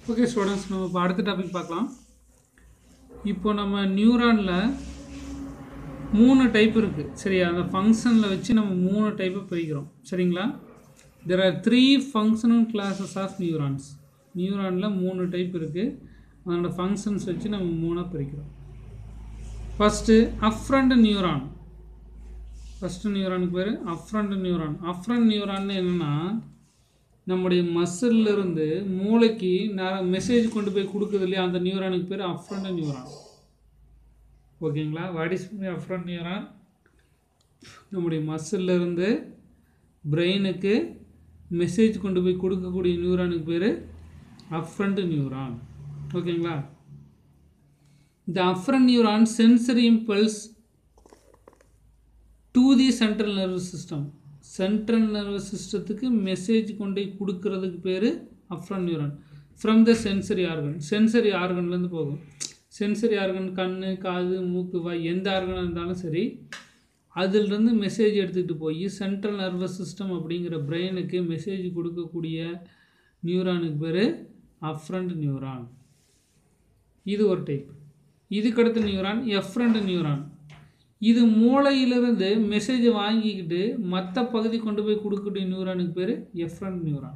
Okay students நம்ம இப்போ அடுத்த டாபிக் பார்க்கலாம் இப்போ நம்ம நியூரானில் மூணு டைப் இருக்குது சரியா அந்த ஃபங்க்ஷனில் வச்சு நம்ம மூணு டைப்பை பிரிக்கிறோம் சரிங்களா there are three functional classes of neurons நியூரானில் மூணு டைப் இருக்குது அதனோட ஃபங்க்ஷன்ஸ் வச்சு நம்ம மூணாக பிரிக்கிறோம் ஃபஸ்ட்டு அஃப்ரண்ட் நியூரான் ஃபஸ்ட்டு நியூரானுக்கு பேர் அஃப்ரண்ட் நியூரான் அஃப்ரண்ட் நியூரான்னு என்னென்னா நம்முடைய மசில்ல இருந்து மூளைக்கு மெசேஜ் கொண்டு போய் கொடுக்குது இல்லையா அந்த நியூரானுக்கு பேர் அஃப்ரண்ட் நியூரான் ஓகேங்களா வாட் இஸ் அஃப்ரண்ட் நியூரான் நம்முடைய மசில்ல இருந்து பிரெயினுக்கு மெசேஜ் கொண்டு போய் கொடுக்கக்கூடிய நியூரானுக்கு பேர் அஃப்ரண்ட் நியூரான் ஓகேங்களா இந்த afferent neuron sensory impulse to the central nervous system central nervous சிஸ்டத்துக்கு மெசேஜ் கொண்டு போய் கொடுக்கறதுக்கு பேர் afferent neuron from the sensory organ sensory ஆர்கன்லேருந்து போகும் சென்சரி ஆர்கன் கண் காது மூக்கு வாய் எந்த ஆர்கனாக இருந்தாலும் சரி அதிலிருந்து மெசேஜ் எடுத்துக்கிட்டு போய் சென்ட்ரல் நர்வஸ் சிஸ்டம் அப்படிங்கிற பிரெயினுக்கு மெசேஜ் கொடுக்கக்கூடிய நியூரானுக்கு பேர் அஃப்ரண்ட் நியூரான் இது ஒரு டைப் இதுக்கடுத்த நியூரான் எஃப்ரண்ட் நியூரான் இது மூளையிலிருந்து மெசேஜ் வாங்கிக்கிட்டு மற்ற பகுதி கொண்டு போய் கொடுக்கக்கூடிய நியூரானுக்கு பேர் efferent neuron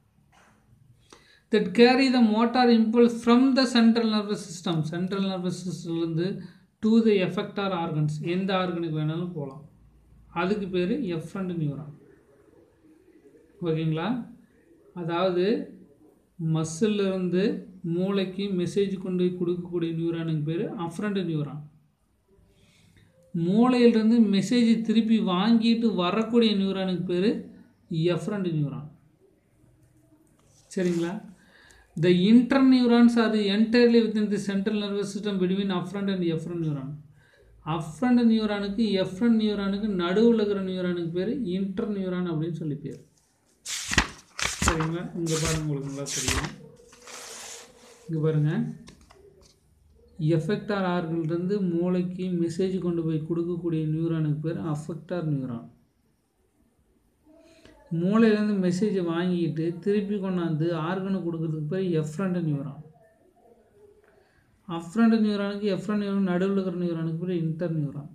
that carry the motor impulse from the central nervous system central nervous சிஸ்டம்லேருந்து டு த எஃபெக்டார் ஆர்கன்ஸ் எந்த ஆர்கனுக்கு வேணாலும் போகலாம் அதுக்கு பேர் எஃப்ரண்ட் நியூரான் ஓகேங்களா அதாவது மசிலிருந்து மூளைக்கு மெசேஜ் கொண்டு போய் கொடுக்கக்கூடிய நியூரானுக்கு பேர் அஃப்ரண்ட் நியூரான் மூளையிலிருந்து மெசேஜ் திருப்பி வாங்கிட்டு வரக்கூடிய நியூரானுக்கு பேர் எஃப்ரண்ட் நியூரான் சரிங்களா the interneurons are entirely within the central nervous system between afferent and efferent neuron afferent நியூரானுக்கு எஃப்ரண்ட் நியூரானுக்கு நடுவில் இருக்கிற நியூரானுக்கு பேர் இன்டர் நியூரான் அப்படின்னு சொல்லி பேர் சரிங்களா இங்கே பாருங்கள் உங்களுக்கு நல்லா தெரியும் இங்கே பாருங்கள் எஃபெக்டார் ஆர்கிலிருந்து மூளைக்கு மெசேஜ் கொண்டு போய் கொடுக்கக்கூடிய நியூரானுக்கு பேர் அஃபெக்டார் நியூரான் மூளையிலேருந்து மெசேஜை வாங்கிட்டு திருப்பி கொண்டாந்து ஆர்கனுக்கு கொடுக்கறதுக்கு பேர் எஃப்ரண்ட் நியூரான் அஃப்ரண்ட் நியூரானுக்கு எஃப்ரண்ட் நியூரான் நடுவில் இருக்கிற நியூரானுக்கு பேர் இன்டர் நியூரான்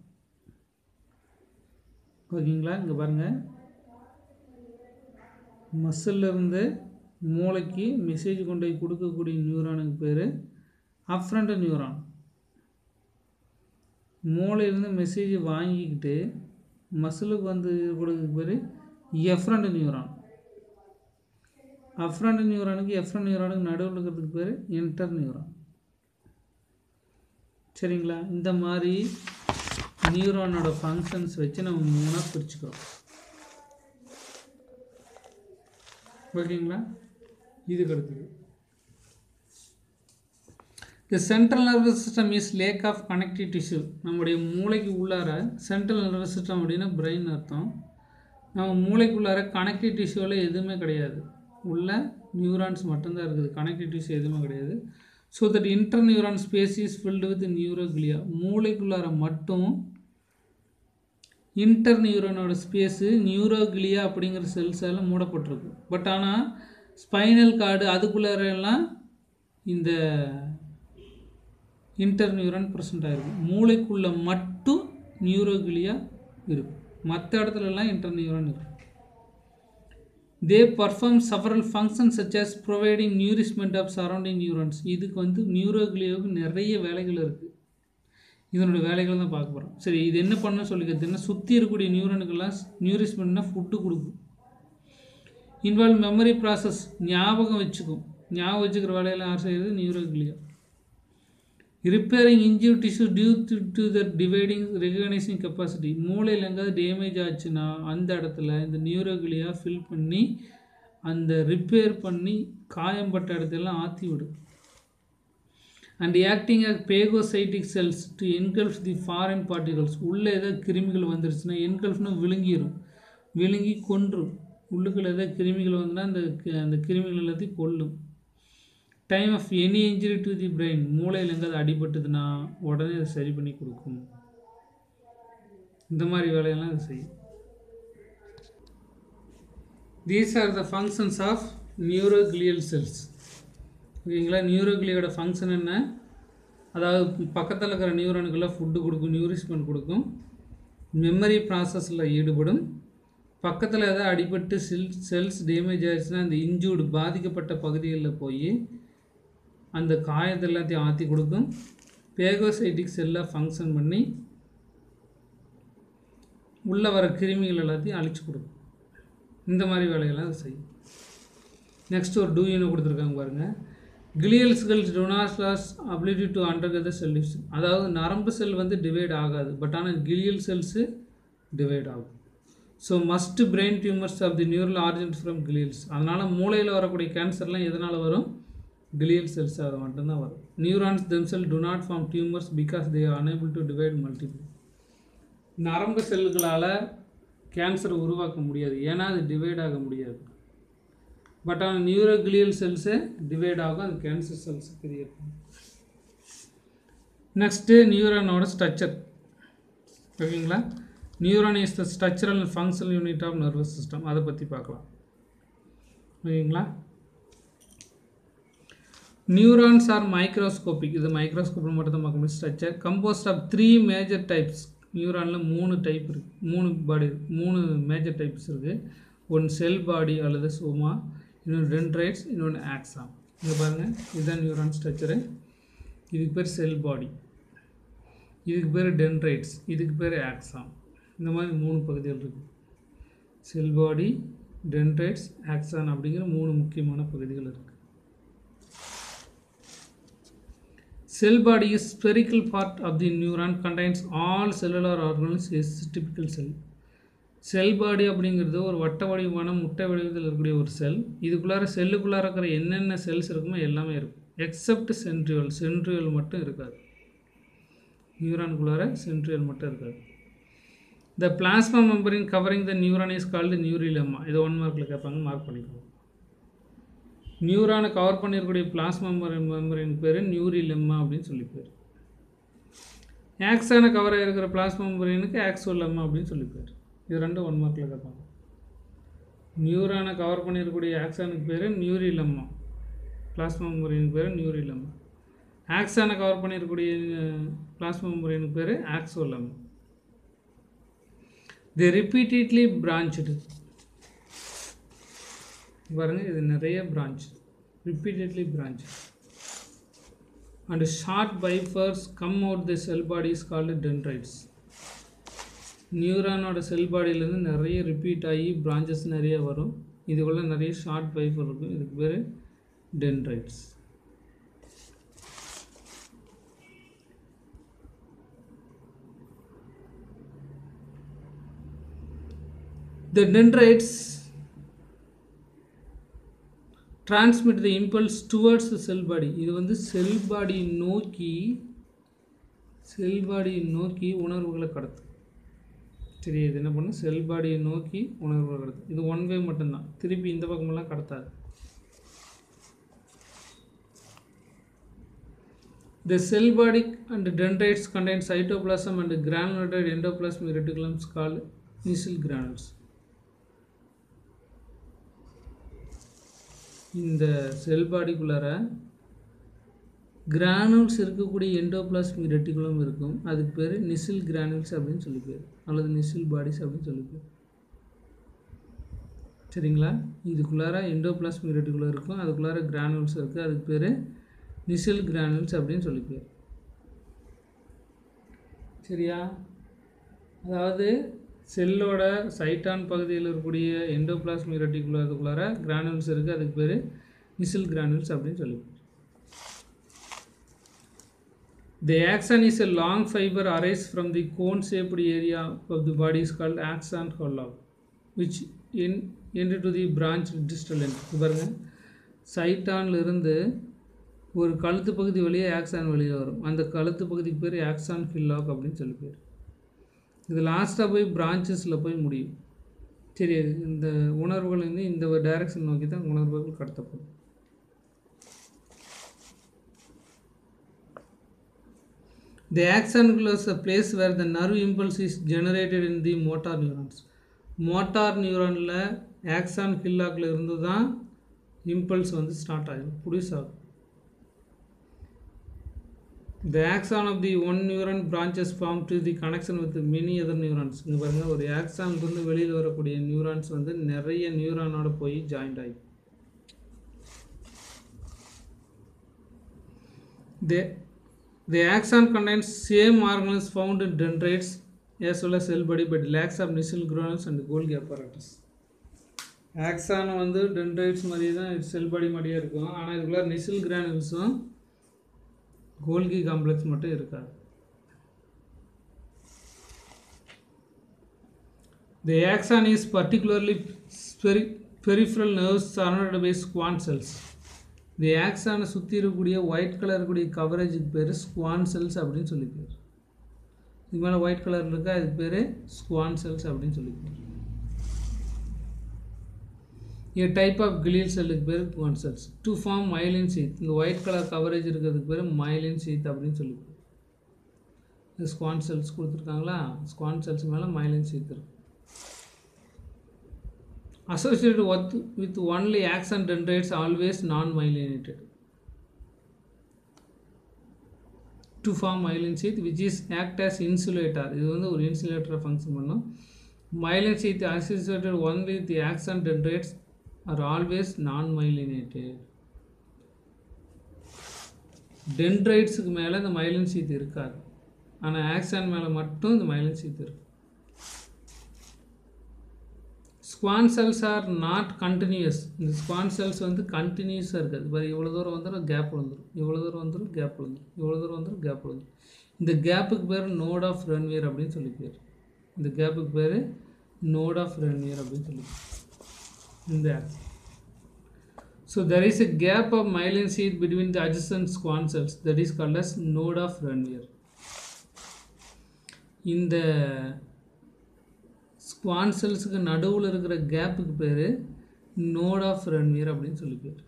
ஓகேங்களா இங்கே பாருங்கள் மசிலிருந்து மூளைக்கு மெசேஜ் கொண்டு போய் கொடுக்கக்கூடிய நியூரானுக்கு பேர் அஃப்ரண்ட் நியூரான் மூளையிலேருந்து மெசேஜ் வாங்கிக்கிட்டு மசிலுக்கு வந்து கொடுக்க பேர் எஃப்ரண்ட் நியூரான் அஃப்ரண்ட் நியூரானுக்கு எஃப்ரண்ட் நியூரானுக்கு நடுவில் இருக்கிறதுக்கு பேர் இன்டர் நியூரான் சரிங்களா இந்த மாதிரி நியூரானோட ஃபங்க்ஷன்ஸ் வச்சு நம்ம மூணாக பிரிச்சுக்கிறோம் ஓகேங்களா இதுக்கு அடுத்தது the central nervous system is lack of connective tissue நம்முடைய மூளைக்கு உள்ளார சென்ட்ரல் நர்வஸ் சிஸ்டம் அப்படின்னா பிரெயின் அர்த்தம் நம்ம மூளைக்குள்ளார கனெக்டிவ் டிஷ்யூவில் எதுவுமே கிடையாது உள்ள நியூரான்ஸ் மட்டும்தான் இருக்குது கனெக்டிவ் டிஷ்யூ எதுவுமே கிடையாது so that interneuron space is filled with neuroglia மூளைக்குள்ளார மட்டும் இன்டர் நியூரானோட ஸ்பேஸு நியூரோக்ளியா அப்படிங்கிற செல்ஸால் மூடப்பட்டிருக்கு பட் ஆனால் ஸ்பைனல் கார்டு அதுக்குள்ளார எல்லாம் இந்த இன்டர் நியூரான் ப்ரெசென்ட் ஆகிருக்கும் மூளைக்குள்ளே மட்டும் நியூரோகிலியா இருக்கும் மற்ற இடத்துலலாம் இன்டர் நியூரான் இருக்கும் they perform several function such as providing nourishment of surrounding neurons இதுக்கு வந்து நியூரோகிலியாவுக்கு நிறைய வேலைகள் இருக்குது இதனுடைய வேலைகள் தான் பார்க்க போகிறோம் சரி இது என்ன பண்ண சொல்லிக்கிறது என்ன சுற்றி இருக்கக்கூடிய நியூரனுக்கெல்லாம் நியூரிஸ்மெண்ட்னா ஃபுட்டு கொடுக்கும் இன்வால்வ் மெமரி ப்ராசஸ் ஞாபகம் வச்சுக்கும் ஞாபகம் வச்சுக்கிற வேலையெல்லாம் யார் செய்கிறது neuroglia repairing injure tissue due to to the dividing recognising capacity மூளையில் எங்காவது டேமேஜ் ஆச்சுன்னா அந்த இடத்துல இந்த நியூரோகிலியா ஃபில் பண்ணி அந்த ரிப்பேர் பண்ணி காயம்பட்ட இடத்தெல்லாம் ஆற்றி விடும் and acting as phagocytic cells to engulf the foreign particles உள்ளே ஏதாவது கிருமிகள் வந்துருச்சுன்னா என்கல்ஃப்னு விழுங்கிடும் விழுங்கி கொன்றும் உள்ளுக்குள்ள ஏதாவது கிருமிகள் வந்துன்னா அந்த அந்த கிருமிகள் எல்லாத்தையும் கொல்லும் time of any injury to the brain மூளையில் எங்காவது அடிபட்டதுன்னா உடனே அதை சரி பண்ணி கொடுக்கும் இந்த மாதிரி வேலையெல்லாம் அது செய்யும் these are the functions of neuroglial cells ஓகேங்களா நியூரோக்ளியோட ஃபங்க்ஷன் என்ன அதாவது பக்கத்தில் இருக்கிற நியூரானுக்கெல்லாம் ஃபுட்டு கொடுக்கும் நியூரிஷ்மெண்ட் கொடுக்கும் மெமரி ப்ராசஸில் ஈடுபடும் பக்கத்தில் ஏதாவது அடிபட்டு செல் செல்ஸ் டேமேஜ் ஆயிடுச்சுன்னா அந்த இன்ஜூர்டு பாதிக்கப்பட்ட பகுதிகளில் போய் அந்த காயத்தை எல்லாத்தையும் ஆற்றி கொடுக்கும் பேகோசைட்டிக் செல்லாக ஃபங்க்ஷன் பண்ணி உள்ளே வர கிருமிகள் எல்லாத்தையும் அழிச்சு கொடுக்கும் இந்த மாதிரி வேலையெல்லாம் அது செய்யும் நெக்ஸ்ட் ஒரு டூயின்னு கொடுத்துருக்காங்க பாருங்கள் கிளியல்ஸ்கள் டொனாஸ்லாஸ் ability to undergo cell division அதாவது நரம்பு செல் வந்து டிவைட் ஆகாது பட் ஆனால் கிளியல் செல்ஸு டிவைட் ஆகும் so must brain tumours of the neural origin from glials அதனால் மூளையில் வரக்கூடிய கேன்சர்லாம் எதனால் வரும் கிளியல் செல்ஸ் அது மட்டும்தான் வரும் neurons themselves do not form tumours because they are unable to divide multiple நரம்பு செல்களால் கேன்சர் உருவாக்க முடியாது ஏன்னா அது டிவைட் ஆக முடியாது பட் ஆனால் நியூரோகிளியல் செல்ஸு டிவைட் ஆகும் அது கேன்சர் செல்ஸ் கிரியேட் பண்ணும் நெக்ஸ்ட்டு நியூரானோட ஸ்ட்ரக்சர் ஓகேங்களா neuron is the structural functional unit of nervous system அதை பற்றி பார்க்கலாம் ஓகேங்களா நியூரான்ஸ் ஆர் மைக்ரோஸ்கோபிக் இது மைக்ரோஸ்கோப்பில் மட்டும் தான் பார்க்க முடியும் structure composed of three major types நியூரானில் மூணு டைப் இருக்குது மூணு பாடி மூணு மேஜர் டைப்ஸ் இருக்குது ஒன் செல் பாடி அல்லது சோமா இன்னொன்று டென்ட்ரைட்ஸ் இன்னொன்று ஆக்ஸாம் இங்கே பாருங்கள் இதுதான் நியூரான் ஸ்ட்ரக்சரு இதுக்கு பேர் செல் பாடி இதுக்கு பேர் டென்ட்ரைட்ஸ் இதுக்கு பேர் ஆக்ஸாம் இந்த மாதிரி மூணு பகுதிகள் இருக்குது செல் பாடி டென்ட்ரைட்ஸ் ஆக்ஸான் அப்படிங்கிற மூணு முக்கியமான பகுதிகள் இருக்குது Cell body is spherical part of the neuron contains all cellular organelles is typical cell. செல் பாடி அப்படிங்கிறது ஒரு வட்ட வடிவமான முட்டை வடிவத்தில் இருக்கக்கூடிய ஒரு செல் இதுக்குள்ளார செல்லுக்குள்ளார இருக்கிற என்னென்ன செல்ஸ் இருக்குமோ எல்லாமே இருக்கும் எக்ஸப்ட் சென்ட்ரியோல் சென்ட்ரியோல் மட்டும் இருக்காது நியூரானுக்குள்ளார சென்ட்ரியோல் மட்டும் இருக்காது the plasma membrane covering the neuron is called neurilemma இதை ஒன் மார்க்கில் கேட்பாங்க மார்க் பண்ணிக்கோங்க நியூரானை கவர் பண்ணியிருக்கக்கூடிய பிளாஸ்மா மெம்பரின் பேர் நியூரிலெம்மா அப்படின்னு சொல்லி பேர் ஆக்ஸானை கவர் ஆகிருக்கிற பிளாஸ்மா மெம்பரினுக்கு ஆக்சோலெம்மா அப்படின்னு சொல்லி பேர் இது ரெண்டும் ஒன் மார்க்கில் கேட்பாங்க நியூரானை கவர் பண்ணியிருக்கக்கூடிய ஆக்சானுக்கு பேர் நியூரிலெம்மா பிளாஸ்மா மெம்பரின் பேர் நியூரிலெம்மா ஆக்ஸானை கவர் பண்ணியிருக்கக்கூடிய பிளாஸ்மா மெம்பரினுக்கு பேர் ஆக்சோலெம்மா தி ரிப்பீட்டட்லி பிரான்ச்சு பாருங்க இது நிறைய branch repeatedly branch and short fibres come out the cell body is called dendrites நியூரானோட செல் பாடியிலேருந்து நிறைய ரிப்பீட் ஆகி பிரான்ச்சஸ் நிறைய வரும் இதுக்குள்ள நிறைய ஷார்ட் பைஃபர் இருக்கும் இதுக்கு பேர் dendrites The dendrites transmit the impulse towards the cell body இது வந்து செல் பாடி நோக்கி செல் பாடியை நோக்கி உணர்வுகளை கடத்தும் சரி இது என்ன பண்ணும் செல் பாடியை நோக்கி உணர்வுகளை கடத்தும் இது ஒன் வே மட்டும்தான் திருப்பி இந்த பக்கமெல்லாம் கடத்தாது The cell body and dendrites contain cytoplasm and granulated endoplasmic reticulums called Nissl granules. இந்த செல் பாடிக்குள்ளார கிரானுல்ஸ் இருக்கக்கூடிய எண்டோபிளாஸ்மிக் ரெட்டிகுலம் இருக்கும் அதுக்கு பேர் நிசில் கிரானுல்ஸ் அப்படின்னு சொல்லி பேர் அல்லது நிசில் பாடிஸ் அப்படின்னு சொல்லி பேர் சரிங்களா இதுக்குள்ளார எண்டோபிளாஸ்மிக் ரெட்டிகுலம் இருக்கும் அதுக்குள்ளார கிரானுல்ஸ் இருக்குது அதுக்கு பேர் நிசில் கிரானுல்ஸ் அப்படின்னு சொல்லி பேர் சரியா அதாவது செல்லோட சைட்டான் பகுதியில் இருக்கக்கூடிய எண்டோபிளாஸ்மிக் ரெட்டிகுலருக்குள்ளார கிரானுல்ஸ் இருக்குது அதுக்கு பேர் நிசில் கிரானுல்ஸ் அப்படின்னு சொல்லி பேர் The axon is a long fiber arise from the cone shaped area of the body is called axon hollow which in end to the branch distal end பாருங்க சைட்டான்ல இருந்து ஒரு கழுத்து பகுதி வழியே ஆக்சான் வெளியே வரும் அந்த கழுத்து பகுதிக்கு பேர் ஆக்சான் ஹில்லாக் அப்படின்னு சொல்லி பேர் இது லாஸ்ட்டாக போய் பிரான்ச்சஸில் போய் முடியும் சரி இந்த உணர்வுகள் வந்து இந்த ஒரு டைரக்ஷன் நோக்கி தான் உணர்வுகள் கடத்தப்படும் The axon is a place where the nerve impulse is generated in the motor neurons. Motor நியூரானில் ஆக்சான் ஹில்லாக்கில் இருந்து தான் இம்பல்ஸ் வந்து ஸ்டார்ட் ஆகும் ப்ரொடியூஸ் ஆகும் The axon of the one neuron branches formed to the connection with many other neurons. இங்க பாருங்க ஒரு axon இருந்து வெளியில் வரக்கூடிய நியூரான்ஸ் வந்து நிறைய நியூரானோட போய் ஜாயிண்ட் ஆகி The, the axon contains same organelles found in dendrites as well as cell body but lacks of nissil granules and Golgi apparatus. Axon வந்து டென்ட்ரைட்ஸ் மாதிரி தான் செல் பாடி மாதிரியே இருக்கும் ஆனால் இதுக்குள்ள நிசில் கிரானுல்ஸும் கோல்கி காம்ப்ளெக்ஸ் மட்டும் இருக்காது The axon is particularly peri- peripheral nerves surrounded by squam cells. The axon சுற்றி இருக்கக்கூடிய ஒயிட் கலர் இருக்கக்கூடிய கவரேஜுக்கு பேர் ஸ்குவான் செல்ஸ் அப்படின்னு சொல்லி பேர் இது மேலே ஒயிட் கலர் இருக்கா இதுக்கு பேர் ஸ்குவான் செல்ஸ் அப்படின்னு சொல்லி பேர் ஏ டைப் ஆஃப் கிளியல் செல்லுக்கு பேர் Schwann cells to form myelin sheath இந்த ஒயிட் கலர் கவரேஜ் இருக்கிறதுக்கு பேர் மைலின் சீத் அப்படின்னு சொல்லி பேர் இந்த ஸ்குவான் செல்ஸ் கொடுத்துருக்காங்களா ஸ்குவான் செல்ஸ் மேலே மைலின் சீத் இருக்கு associated with, with only axon dendrites always non-myelinated to form myelin sheath which is act as insulator இது வந்து ஒரு insulator ஃபங்க்ஷன் பண்ணும் myelin sheath associated only with the axon dendrites are always non-myelinated டென்ட்ரைட்ஸுக்கு மேலே இந்த myelin sheath இருக்காது ஆனால் axon மேலே மட்டும் இந்த மைலின் சீத் இருக்கும் Schwann cells are not continuous இந்த ஸ்குவான் செல்ஸ் வந்து கண்டினியூஸாக இருக்காது பாரு இவ்வளோ தூரம் வந்துடும் கேப் விழுந்துடும் இவ்வளோ தூரம் வந்துடும் கேப் விழுந்துடும் இவ்வளோ தூரம் வந்துடும் கேப் விழுந்துடும் இந்த கேப்புக்கு பேர் நோட் ஆஃப் ரன்வியர் அப்படின்னு சொல்லி பேர் இந்த கேப்புக்கு பேர் நோட் ஆஃப் ரன்வியர் அப்படின்னு சொல்லி பேர். இந்த so there is a gap of myelin sheath between the adjacent squam cells that is called as node of Ranvier இந்த ஸ்குவான் செல்ஸுக்கு நடுவில் இருக்கிற கேப்புக்கு பேர் நோட் ஆஃப் ரன்வியர் அப்படின்னு சொல்லி பேர்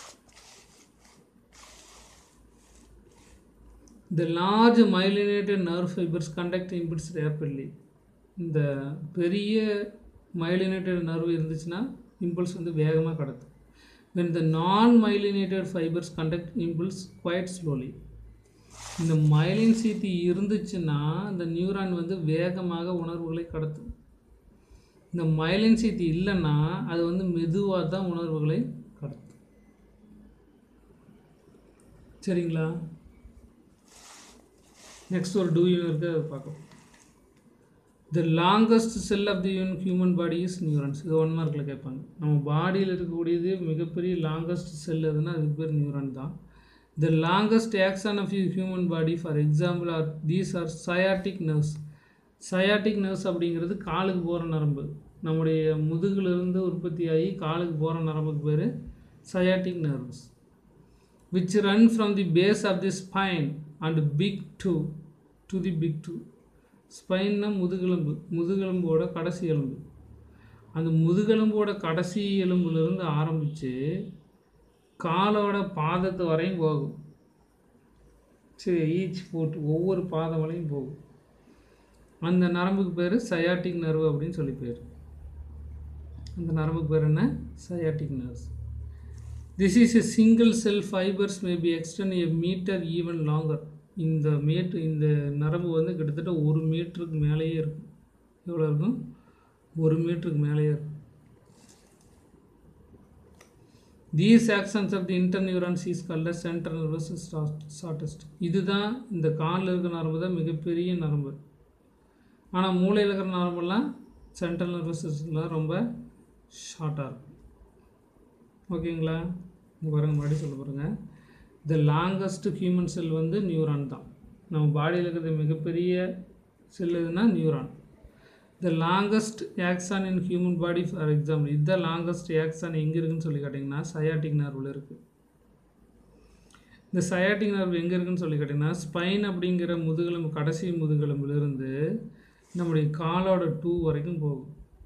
The large myelinated nerve fibers conduct impulse rapidly. இந்த பெரிய myelinated nerve இருந்துச்சுன்னா இம்பல்ஸ் வந்து வேகமாக கடத்தும் when the non myelinated fibers conduct impulse quite slowly இந்த myelin சீத்தி இருந்துச்சுன்னா இந்த நியூரான் வந்து வேகமாக உணர்வுகளை கடத்தும் இந்த myelin சீத்தி இல்லைன்னா அது வந்து மெதுவாக தான் உணர்வுகளை கடத்தும் சரிங்களா நெக்ஸ்ட் ஒரு டூ யூன் இருக்குது அதை பார்க்கலாம் the longest cell of the யூன் ஹியூமன் பாடி இஸ் நியூரான்ஸ் இது ஒன் மார்க்கில் கேட்பாங்க நம்ம பாடியில் இருக்கக்கூடியது மிகப்பெரிய லாங்கஸ்ட் செல் எதுனா அதுக்கு பேர் நியூரான் தான் the longest axon of you human body for example or these are sciatic nerves sciatic nerves அப்படிங்கிறது காலுக்கு போகிற நரம்பு நம்முடைய முதுகிலிருந்து உற்பத்தி ஆகி காலுக்கு போகிற நரம்புக்கு பேர் sciatic nerves which run from the base of the spine and big toe to the big toe ஸ்பைன்னா முதுகெலும்பு முதுகெலும்போட கடைசி எலும்பு அந்த முதுகெலும்போட கடைசி எலும்புலேருந்து ஆரம்பித்து காலோட பாதத்து வரையும் போகும் சரி ஈச் போட்டு ஒவ்வொரு பாதம் வரையும் போகும் அந்த நரம்புக்கு பேர் சயாட்டிக் நர்வு அப்படின்னு சொல்லி பேர் அந்த நரம்புக்கு பேர் என்ன sciatic nerves This is a single cell fibers may be extend a meter even longer. இந்த மீட்ரு இந்த நரம்பு வந்து கிட்டத்தட்ட ஒரு மீட்டருக்கு மேலேயே இருக்கும் எவ்வளோ இருக்கும் ஒரு மீட்டருக்கு மேலேயே இருக்கும் these axons of the interneurons is கல்ல சென்ட்ரல் நர்வஸ் ஷார்டஸ்ட் இதுதான் இந்த காலில் இருக்கிற நரம்பு தான் மிகப்பெரிய நரம்பு ஆனால் மூளையில் இருக்கிற நரம்பெல்லாம் சென்ட்ரல் நர்வஸ்லாம் ரொம்ப ஷார்ட்டாக இருக்கும் ஓகேங்களா இங்கே பாருங்க மறுபடியும் சொல்ல பாருங்க த லாங்கஸ்ட் ஹியூமன் செல் வந்து நியூரான் தான் நம்ம பாடியில் இருக்கிற மிகப்பெரிய செல் எதுனா neuron the longest axon in human body for example இதுதான் லாங்கஸ்ட் ஆக்சான் எங்கே இருக்குன்னு சொல்லி கேட்டிங்கன்னா சயாட்டிக் நர்வில் இருக்குது இந்த சயாட்டிக் நர்வ் எங்கே இருக்குன்னு சொல்லி கேட்டிங்கன்னா ஸ்பைன் அப்படிங்கிற முதுகெலும்பு கடைசி முதுகெலும்புலேருந்து நம்முடைய காலோட டூ வரைக்கும் போகும்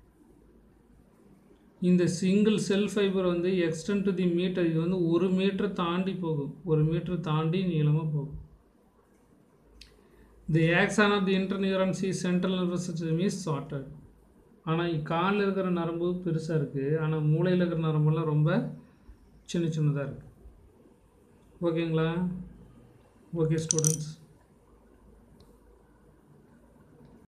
இந்த சிங்கிள் செல் ஃபைபர் வந்து எக்ஸ்டென்ட் டு தி மீட்டர் இது வந்து ஒரு மீட்டர் தாண்டி போகும் ஒரு மீட்டர் தாண்டி நீளமாக போகும் the axon of the interneurons is central nervous system is shorted ஆனால் காலில் இருக்கிற நரம்பு பெருசாக இருக்குது ஆனால் மூளையில் இருக்கிற நரம்பெல்லாம் ரொம்ப சின்ன சின்னதாக இருக்குது ஓகேங்களா ஓகே ஸ்டூடெண்ட்ஸ்